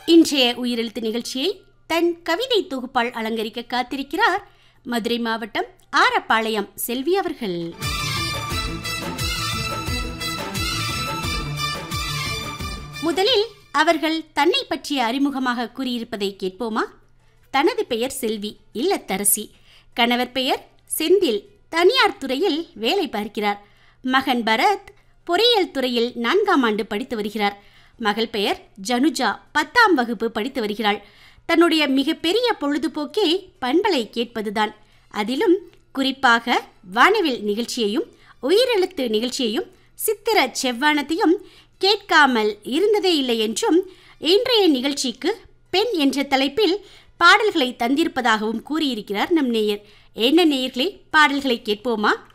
இன்றைய உயிரெழுத்து நிகழ்ச்சியை தன் கவிதை தொகுப்பால் அலங்கரிக்க காத்திருக்கிறார் மதுரை மாவட்டம் ஆரப்பாளையம் செல்வி அவர்கள் முதலில் அவர்கள் தன்னை பற்றிய அறிமுகமாக கூறியிருப்பதை கேட்போமா தனது பெயர் செல்வி இல்லத்தரசி கணவர் பெயர் செந்தில் தனியார் துறையில் வேலை பார்க்கிறார் மகன் பரத் பொறியியல் துறையில் நான்காம் ஆண்டு படித்து வருகிறார் மகள் பெயர் ஜனுஜா பத்தாம் வகுப்பு படித்து வருகிறாள் தன்னுடைய மிகப்பெரிய பொழுதுபோக்கே பண்பலை கேட்பதுதான் அதிலும் குறிப்பாக வானவில் நிகழ்ச்சியையும் உயிரெழுத்து நிகழ்ச்சியையும் சித்திர செவ்வானத்தையும் கேட்காமல் இருந்ததே இல்லை என்றும் இன்றைய நிகழ்ச்சிக்கு பெண் என்ற தலைப்பில் பாடல்களை தந்திருப்பதாகவும் கூறியிருக்கிறார் நம் நேயர் என்ன நேயர்களே பாடல்களை கேட்போமா